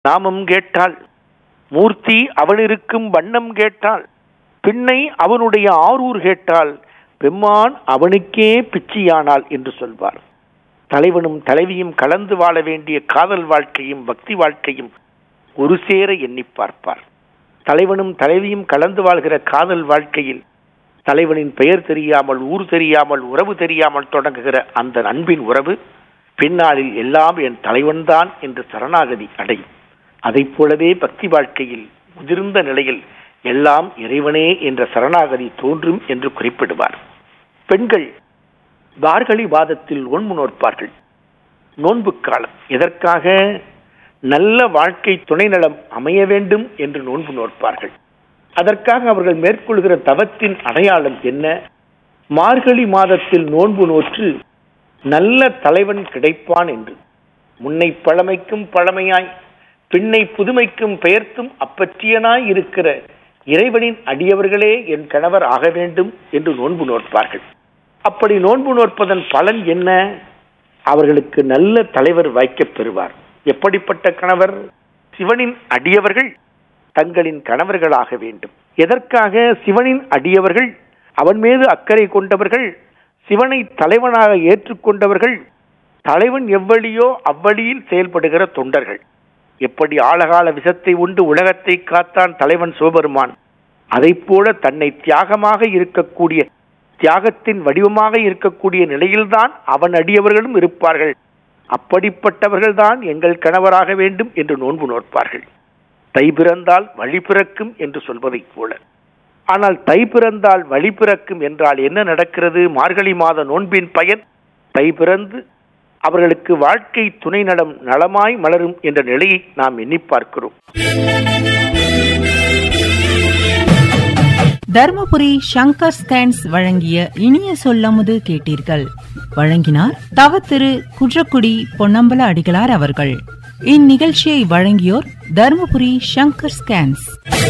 நாமம் கேட்டாள் மூர்த்தி அவனிருக்கும் வண்ணம் கேட்டாள் பின்னை அவனுடைய ஆரூர் கேட்டால் பெம்மான் அவனுக்கே பிச்சியானாள் என்று சொல்வார் தலைவனும் தலைவியும் கலந்து வாழ வேண்டிய காதல் வாழ்க்கையும் பக்தி வாழ்க்கையும் ஒரு சேர எண்ணி பார்ப்பார் தலைவனும் தலைவியும் கலந்து வாழ்கிற காதல் வாழ்க்கையில் தலைவனின் பெயர் தெரியாமல் ஊர் தெரியாமல் உறவு தெரியாமல் தொடங்குகிற அந்த அன்பின் உறவு பின்னாளில் எல்லாம் என் தலைவன்தான் என்று சரணாகதி அடையும் அதைப் போலவே பக்தி வாழ்க்கையில் முதிர்ந்த நிலையில் எல்லாம் இறைவனே என்ற சரணாகதி தோன்றும் என்று குறிப்பிடுவார் பெண்கள் வார்கழி வாதத்தில் நோன்பு நோற்பார்கள் நோன்பு காலம் எதற்காக நல்ல வாழ்க்கை துணை நலம் அமைய வேண்டும் என்று நோன்பு நோற்பார்கள் அதற்காக அவர்கள் மேற்கொள்கிற தவத்தின் அடையாளம் என்ன மார்கழி மாதத்தில் நோன்பு நோற்று நல்ல தலைவன் கிடைப்பான் என்று முன்னை பழமைக்கும் பழமையாய் பின்னை புதுமைக்கும் பெயர்த்தும் அப்பற்றியனாய் இருக்கிற இறைவனின் அடியவர்களே என் கணவர் ஆக வேண்டும் என்று நோன்பு நோற்பார்கள் அப்படி நோன்பு நோற்பதன் பலன் என்ன அவர்களுக்கு நல்ல தலைவர் வாய்க்கப் பெறுவார் எப்படிப்பட்ட கணவர் சிவனின் அடியவர்கள் தங்களின் கணவர்களாக வேண்டும் எதற்காக சிவனின் அடியவர்கள் அவன் மீது அக்கறை கொண்டவர்கள் சிவனை தலைவனாக ஏற்றுக்கொண்டவர்கள் தலைவன் எவ்வழியோ அவ்வழியில் செயல்படுகிற தொண்டர்கள் எப்படி ஆழகால விஷத்தை உண்டு உலகத்தை காத்தான் தலைவன் சிவபெருமான் அதைப் போல தன்னை தியாகமாக இருக்கக்கூடிய தியாகத்தின் வடிவமாக இருக்கக்கூடிய நிலையில்தான் அவன் அடியவர்களும் இருப்பார்கள் அப்படிப்பட்டவர்கள்தான் எங்கள் கணவராக வேண்டும் என்று நோன்பு நோட்பார்கள் தை பிறந்தால் வழி பிறக்கும் என்று சொல்வதைப் போல ஆனால் தை பிறந்தால் வழி பிறக்கும் என்றால் என்ன நடக்கிறது மார்கழி மாத நோன்பின் பயன் தை பிறந்து அவர்களுக்கு வாழ்க்கை துணை நலம் நலமாய் மலரும் என்ற நிலையை நாம் எண்ணி பார்க்கிறோம் தர்மபுரி சங்கர் ஸ்கேன்ஸ் வழங்கிய இனிய சொல்லமுது கேட்டீர்கள் வழங்கினார் தவ திரு குன்றக்குடி பொன்னம்பல அடிகளார் அவர்கள் இந்நிகழ்ச்சியை வழங்கியோர் தர்மபுரி சங்கர் ஸ்கேன்ஸ்